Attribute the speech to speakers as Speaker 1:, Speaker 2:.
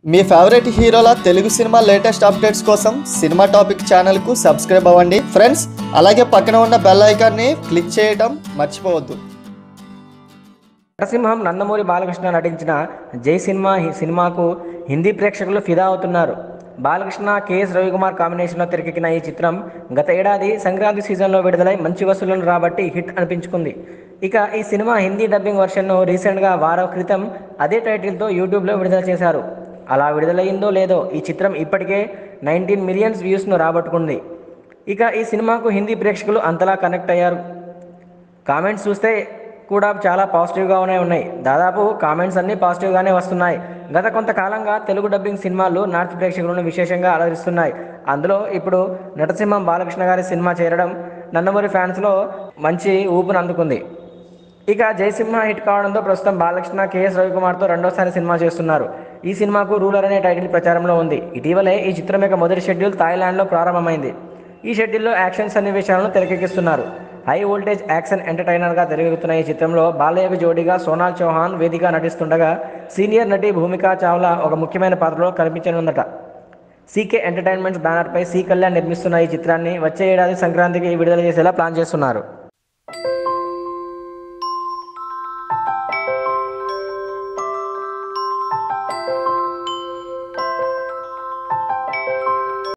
Speaker 1: మీ favourite హీరోల Telugu cinema latest updates కోసం cinema topic ఛానల్కు సబ్స్క్రైబ్ అవ్వండి ఫ్రెండ్స్ అలాగే పక్కన ఉన్న బెల్ ఐకాన్ని క్లిక్ చేయడం మర్చిపోవద్దు
Speaker 2: నరసింహం నందమూరి బాలకృష్ణ నటించిన జై సినిమా హి- సినిమాకు హిందీ ప్రేక్షకులు ఫిదా అవుతున్నారు బాలకృష్ణ కేఎస్ రవికుమార్ కాంబినేషన్లో తెరకెక్కిన ఈ చిత్రం గత ఏడాది సంక్రాంతి సీజన్లో విడుదలై మంచి వసూళ్లను రాబట్టి హిట్ అనిపించుకుంది ఇక ఈ సినిమా హిందీ డబ్బింగ్ వర్షన్ను రీసెంట్గా వారం క్రితం అదే టైటిల్తో యూట్యూబ్లో విడుదల చేశారు అలా విడుదలయ్యిందో లేదో ఈ చిత్రం ఇప్పటికే నైన్టీన్ మిలియన్స్ వ్యూస్ను రాబట్టుకుంది ఇక ఈ సినిమాకు హిందీ ప్రేక్షకులు అంతలా కనెక్ట్ అయ్యారు కామెంట్స్ చూస్తే కూడా చాలా పాజిటివ్గానే ఉన్నాయి దాదాపు కామెంట్స్ అన్నీ పాజిటివ్గానే వస్తున్నాయి గత కొంతకాలంగా తెలుగు డబ్బింగ్ సినిమాలు నార్త్ ప్రేక్షకులను విశేషంగా అలరిస్తున్నాయి అందులో ఇప్పుడు నటసింహం బాలకృష్ణ గారి సినిమా చేరడం నందమూరి ఫ్యాన్స్లో మంచి ఊపును అందుకుంది ఇక జయసింహ హిట్ కావడంతో ప్రస్తుతం బాలకృష్ణ కేఎస్ రవికుమార్తో రెండోసారి సినిమా చేస్తున్నారు ఈ సినిమాకు రూలర్ అనే టైటిల్ ప్రచారంలో ఉంది ఇటీవలే ఈ చిత్రం యొక్క మొదటి షెడ్యూల్ థాయిలాండ్లో ప్రారంభమైంది ఈ షెడ్యూల్లో యాక్షన్ సన్నివేశాలను తెరకెక్కిస్తున్నారు హై వోల్టేజ్ యాక్షన్ ఎంటర్టైనర్గా తెరకెక్కుతున్న ఈ చిత్రంలో బాలయ్యకు జోడీగా సోనాల్ చౌహాన్ వేదిక నటిస్తుండగా సీనియర్ నటి భూమికా చావ్లా ఒక ముఖ్యమైన పాత్రలో కనిపించనుందట సీకే ఎంటర్టైన్మెంట్స్ బ్యానర్పై సి కళ్యాణ్ నిర్మిస్తున్న ఈ చిత్రాన్ని వచ్చే ఏడాది సంక్రాంతికి విడుదల చేసేలా ప్లాన్ చేస్తున్నారు